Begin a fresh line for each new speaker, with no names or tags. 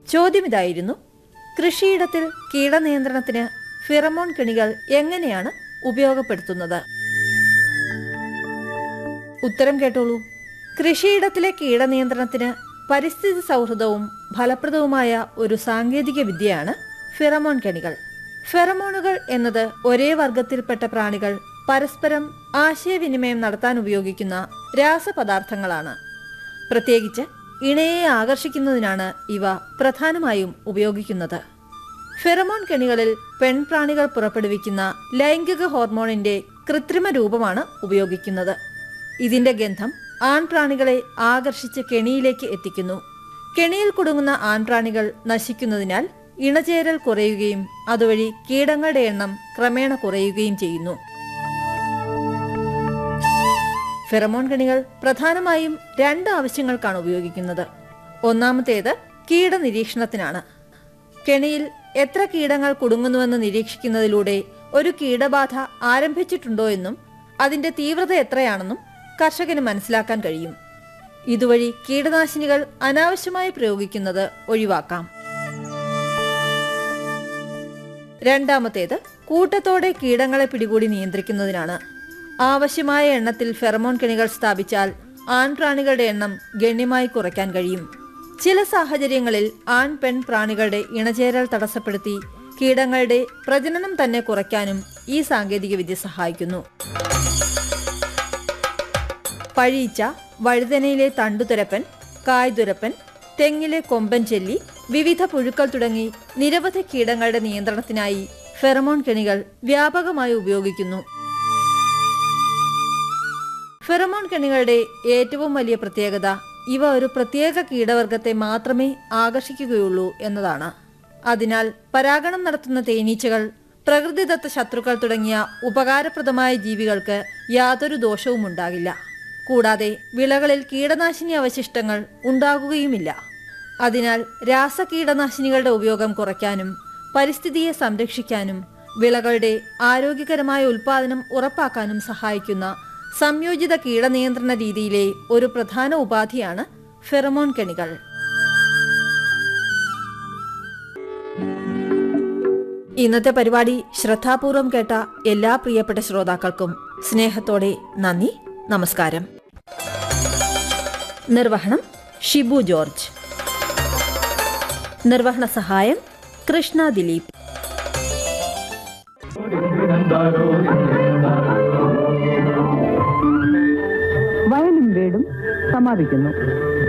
ചോദ്യം കൃഷിയിടത്തിൽ കീടനിയന്ത്രണത്തിന് ഫിറമോൺ കെണികൾ എങ്ങനെയാണ് ഉപയോഗപ്പെടുത്തുന്നത് ഉത്തരം കേട്ടോളൂ കൃഷിയിടത്തിലെ കീടനിയന്ത്രണത്തിന് പരിസ്ഥിതി സൗഹൃദവും ഫലപ്രദവുമായ ഒരു സാങ്കേതിക വിദ്യയാണ് ഫിറമോൺ കെണികൾ ഫെറമോണുകൾ എന്നത് ഒരേ വർഗത്തിൽപ്പെട്ട പ്രാണികൾ പരസ്പരം ആശയവിനിമയം നടത്താൻ ഉപയോഗിക്കുന്ന രാസപദാർത്ഥങ്ങളാണ് പ്രത്യേകിച്ച് ഇണയെ ആകർഷിക്കുന്നതിനാണ് ഇവ പ്രധാനമായും ഉപയോഗിക്കുന്നത് ഫെറമോൺ കെണികളിൽ പെൺപ്രാണികൾ പുറപ്പെടുവിക്കുന്ന ലൈംഗിക ഹോർമോണിന്റെ കൃത്രിമ രൂപമാണ് ഉപയോഗിക്കുന്നത് ഇതിന്റെ ഗന്ധം ആൺപ്രാണികളെ ആകർഷിച്ച് കെണിയിലേക്ക് എത്തിക്കുന്നു കെണിയിൽ കുടുങ്ങുന്ന ആൺപ്രാണികൾ നശിക്കുന്നതിനാൽ ഇണചേരൽ കുറയുകയും അതുവഴി കീടങ്ങളുടെ എണ്ണം ക്രമേണ കുറയുകയും ചെയ്യുന്നു ഫെറമോൺ കണികൾ പ്രധാനമായും രണ്ട് ആവശ്യങ്ങൾക്കാണ് ഉപയോഗിക്കുന്നത് ഒന്നാമത്തേത് കീടനിരീക്ഷണത്തിനാണ് കെണിയിൽ എത്ര കീടങ്ങൾ കുടുങ്ങുന്നുവെന്ന് നിരീക്ഷിക്കുന്നതിലൂടെ ഒരു കീടബാധ ആരംഭിച്ചിട്ടുണ്ടോ എന്നും അതിന്റെ തീവ്രത എത്രയാണെന്നും കർഷകന് മനസ്സിലാക്കാൻ കഴിയും ഇതുവഴി കീടനാശിനികൾ അനാവശ്യമായി പ്രയോഗിക്കുന്നത് ഒഴിവാക്കാം രണ്ടാമത്തേത് കൂട്ടത്തോടെ കീടങ്ങളെ പിടികൂടി നിയന്ത്രിക്കുന്നതിനാണ് ആവശ്യമായ എണ്ണത്തിൽ ഫെറമോൺ കെണികൾ സ്ഥാപിച്ചാൽ ആൺപ്രാണികളുടെ എണ്ണം ഗണ്യമായി കുറയ്ക്കാൻ കഴിയും ചില സാഹചര്യങ്ങളിൽ ആൺ പെൺ പ്രാണികളുടെ ഇണചേരൽ തടസ്സപ്പെടുത്തി കീടങ്ങളുടെ പ്രജനനം തന്നെ കുറയ്ക്കാനും ഈ സാങ്കേതികവിദ്യ സഹായിക്കുന്നു പഴീച്ച വഴുതനയിലെ തണ്ടുതുരപ്പൻ കായ്തുരപ്പൻ തെങ്ങിലെ കൊമ്പൻ ചെല്ലി വിവിധ പുഴുക്കൾ തുടങ്ങി നിരവധി കീടങ്ങളുടെ നിയന്ത്രണത്തിനായി ഫെറമോൺ കെണികൾ വ്യാപകമായി ഉപയോഗിക്കുന്നു ഫെറമോൺ കെണികളുടെ ഏറ്റവും വലിയ പ്രത്യേകത ഇവ ഒരു പ്രത്യേക കീടവർഗത്തെ മാത്രമേ ആകർഷിക്കുകയുള്ളൂ എന്നതാണ് അതിനാൽ പരാഗണം നടത്തുന്ന തേനീച്ചകൾ പ്രകൃതിദത്ത ശത്രുക്കൾ തുടങ്ങിയ ഉപകാരപ്രദമായ ജീവികൾക്ക് യാതൊരു ദോഷവും ഉണ്ടാകില്ല കൂടാതെ വിളകളിൽ കീടനാശിനി അവശിഷ്ടങ്ങൾ ഉണ്ടാകുകയുമില്ല അതിനാൽ രാസകീടനാശിനികളുടെ ഉപയോഗം കുറയ്ക്കാനും പരിസ്ഥിതിയെ സംരക്ഷിക്കാനും വിളകളുടെ ആരോഗ്യകരമായ ഉൽപാദനം ഉറപ്പാക്കാനും സഹായിക്കുന്ന സംയോജിത കീടനിയന്ത്രണ രീതിയിലെ ഒരു പ്രധാന ഉപാധിയാണ് ഫെറമോൺ കെണികൾ ഇന്നത്തെ പരിപാടി ശ്രദ്ധാപൂർവം കേട്ട എല്ലാ പ്രിയപ്പെട്ട ശ്രോതാക്കൾക്കും സ്നേഹത്തോടെ നന്ദി നമസ്കാരം നിർവഹണം ഷിബു ജോർജ് നിർവഹണ സഹായം കൃഷ്ണ ദിലീപ്
വയലും വീടും സമാപിക്കുന്നു